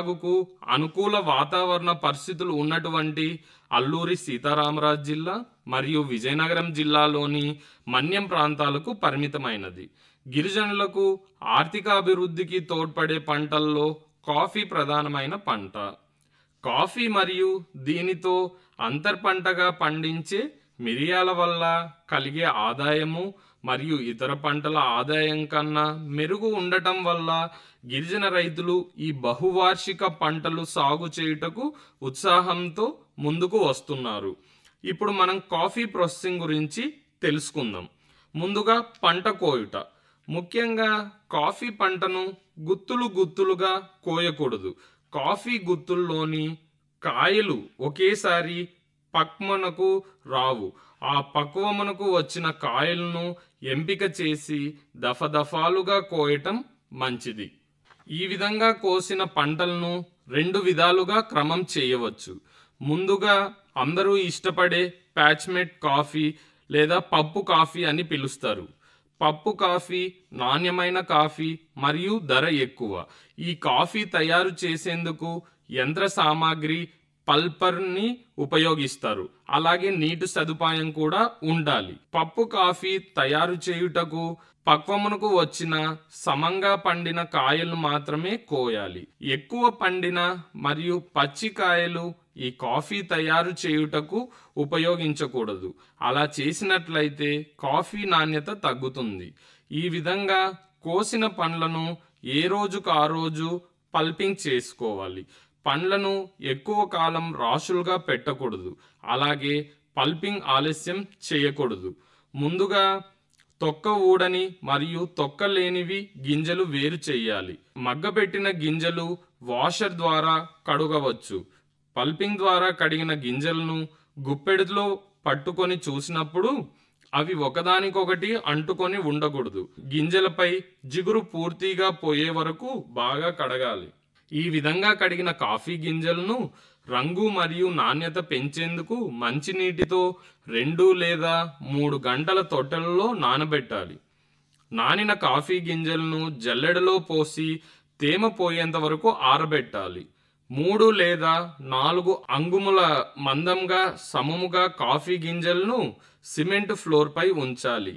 సాగుకు అనుకూల వాతావరణ పరిస్థితులు ఉన్నటువంటి అల్లూరి సీతారామరాజు జిల్లా మరియు విజయనగరం జిల్లాలోని మన్యం ప్రాంతాలకు పరిమితమైనది గిరిజనులకు ఆర్థికాభివృద్ధికి తోడ్పడే పంటల్లో కాఫీ ప్రధానమైన పంట కాఫీ మరియు దీనితో అంతర్పంటగా పండించే మిరియాల వల్ల కలిగే ఆదాయము మరియు ఇతర పంటల ఆదాయం కన్నా మెరుగు ఉండటం వల్ల గిరిజన రైతులు ఈ బహువార్షిక పంటలు సాగు చేయుటకు ఉత్సాహంతో ముందుకు వస్తున్నారు ఇప్పుడు మనం కాఫీ ప్రాసెసింగ్ గురించి తెలుసుకుందాం ముందుగా పంట కోయుట ముఖ్యంగా కాఫీ పంటను గుత్తులు గుత్తులుగా కోయకూడదు కాఫీ గుత్తుల్లోని కాయలు ఒకేసారి పక్వనకు రావు ఆ పక్వమునకు వచ్చిన కాయలను ఎంపిక చేసి దఫదఫాలుగా కోయటం మంచిది ఈ విధంగా కోసిన పంటలను రెండు విధాలుగా క్రమం చేయవచ్చు ముందుగా అందరూ ఇష్టపడే ప్యాచ్మెట్ కాఫీ లేదా పప్పు కాఫీ అని పిలుస్తారు పప్పు కాఫీ నాణ్యమైన కాఫీ మరియు ధర ఎక్కువ ఈ కాఫీ తయారు చేసేందుకు యంత్ర సామాగ్రి పల్పర్ని ఉపయోగిస్తారు అలాగే నీటి సదుపాయం కూడా ఉండాలి పప్పు కాఫీ తయారు చేయుటకు పక్వమునకు వచ్చిన సమంగా పండిన కాయలు మాత్రమే కోయాలి ఎక్కువ పండిన మరియు పచ్చి కాయలు ఈ కాఫీ తయారు చేయుటకు ఉపయోగించకూడదు అలా చేసినట్లయితే కాఫీ నాణ్యత తగ్గుతుంది ఈ విధంగా కోసిన పండ్లను ఏ రోజుకు ఆ రోజు పల్పింగ్ చేసుకోవాలి పండ్లను ఎక్కువ కాలం రాశులుగా పెట్టకూడదు అలాగే పల్పింగ్ ఆలస్యం చేయకూడదు ముందుగా తొక్క ఊడని మరియు తొక్క లేనివి గింజలు వేరు చేయాలి మగ్గబెట్టిన గింజలు వాషర్ ద్వారా కడుగవచ్చు పల్పింగ్ ద్వారా కడిగిన గింజలను గుప్పెడులో పట్టుకొని చూసినప్పుడు అవి ఒకదానికొకటి అంటుకొని ఉండకూడదు గింజలపై జిగురు పూర్తిగా పోయే వరకు బాగా కడగాలి ఈ విధంగా కడిగిన కాఫీ గింజలను రంగు మరియు నాణ్యత పెంచేందుకు మంచినీటితో రెండు లేదా మూడు గంటల తొట్టెలలో నానబెట్టాలి నానిన కాఫీ గింజలను జల్లెడలో పోసి తేమ పోయేంత వరకు ఆరబెట్టాలి మూడు లేదా నాలుగు అంగుముల మందంగా సమముగా కాఫీ గింజలను సిమెంట్ ఫ్లోర్పై ఉంచాలి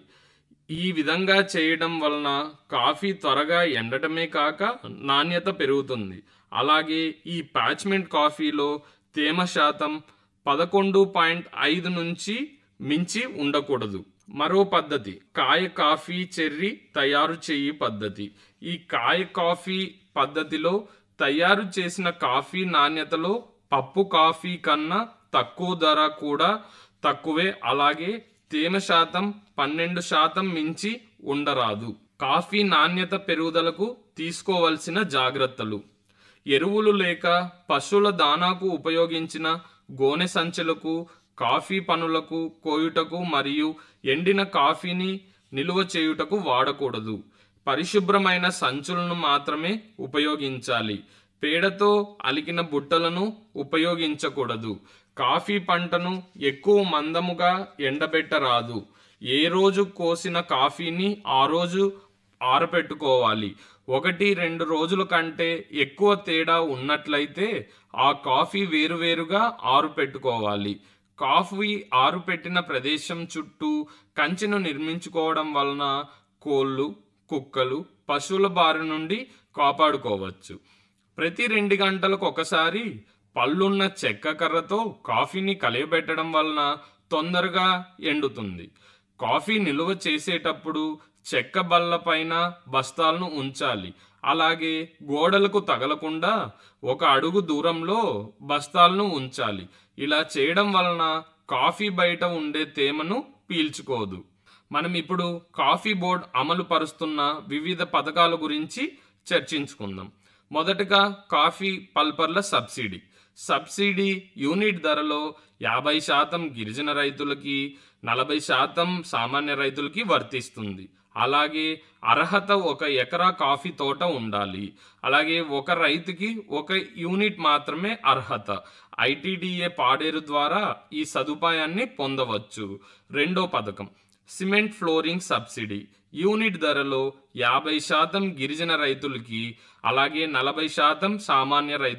ఈ విధంగా చేయడం వలన కాఫీ త్వరగా ఎండటమే కాక నాణ్యత పెరుగుతుంది అలాగే ఈ పాచ్మెంట్ కాఫీలో తేమ శాతం పదకొండు పాయింట్ ఐదు నుంచి మించి ఉండకూడదు మరో పద్ధతి కాయ కాఫీ చెర్రీ తయారు చేయి పద్ధతి ఈ కాయ కాఫీ పద్ధతిలో తయారు చేసిన కాఫీ నాణ్యతలో పప్పు కాఫీ కన్నా తక్కువ ధర కూడా తక్కువే అలాగే తేమ శాతం పన్నెండు శాతం మించి ఉండరాదు కాఫీ నాణ్యత పెరుగుదలకు తీసుకోవలసిన జాగ్రత్తలు ఎరువులు లేక పశువుల దానాకు ఉపయోగించిన గోనె సంచులకు కాఫీ పనులకు కోయుటకు మరియు ఎండిన కాఫీని నిలువ చేయుటకు వాడకూడదు పరిశుభ్రమైన సంచులను మాత్రమే ఉపయోగించాలి పేడతో అలికిన బుట్టలను ఉపయోగించకూడదు కాఫీ పంటను ఎక్కువ మందముగా ఎండబెట్టరాదు ఏ రోజు కోసిన కాఫీని ఆ రోజు ఆరబెట్టుకోవాలి ఒకటి రెండు రోజుల కంటే ఎక్కువ తేడా ఉన్నట్లయితే ఆ కాఫీ వేరువేరుగా ఆరుపెట్టుకోవాలి కాఫీ ఆరుపెట్టిన ప్రదేశం చుట్టూ కంచెను నిర్మించుకోవడం వలన కోళ్ళు కుక్కలు పశువుల బారి నుండి కాపాడుకోవచ్చు ప్రతి రెండు గంటలకు ఒకసారి పళ్ళున్న చెక్క కర్రతో కాఫీని కలియబెట్టడం వలన తొందరగా ఎండుతుంది కాఫీ నిల్వ చేసేటప్పుడు చెక్క బల్ల పైన బస్తాలను ఉంచాలి అలాగే గోడలకు తగలకుండా ఒక అడుగు దూరంలో బస్తాలను ఉంచాలి ఇలా చేయడం వలన కాఫీ బయట ఉండే తేమను పీల్చుకోదు మనం ఇప్పుడు కాఫీ బోర్డ్ అమలు పరుస్తున్న వివిధ పథకాల గురించి చర్చించుకుందాం మొదటగా కాఫీ పల్పర్ల సబ్సిడీ సబ్సిడీ యూనిట్ ధరలో యాభై శాతం గిరిజన రైతులకి నలభై శాతం సామాన్య రైతులకి వర్తిస్తుంది అలాగే అర్హత ఒక ఎకరా కాఫీ తోట ఉండాలి అలాగే ఒక రైతుకి ఒక యూనిట్ మాత్రమే అర్హత ఐటీడీఏ పాడేరు ద్వారా ఈ సదుపాయాన్ని పొందవచ్చు రెండో పథకం సిమెంట్ ఫ్లోరింగ్ సబ్సిడీ యూనిట్ ధరలో యాభై శాతం గిరిజన రైతులకి అలాగే నలభై శాతం సామాన్య రైతు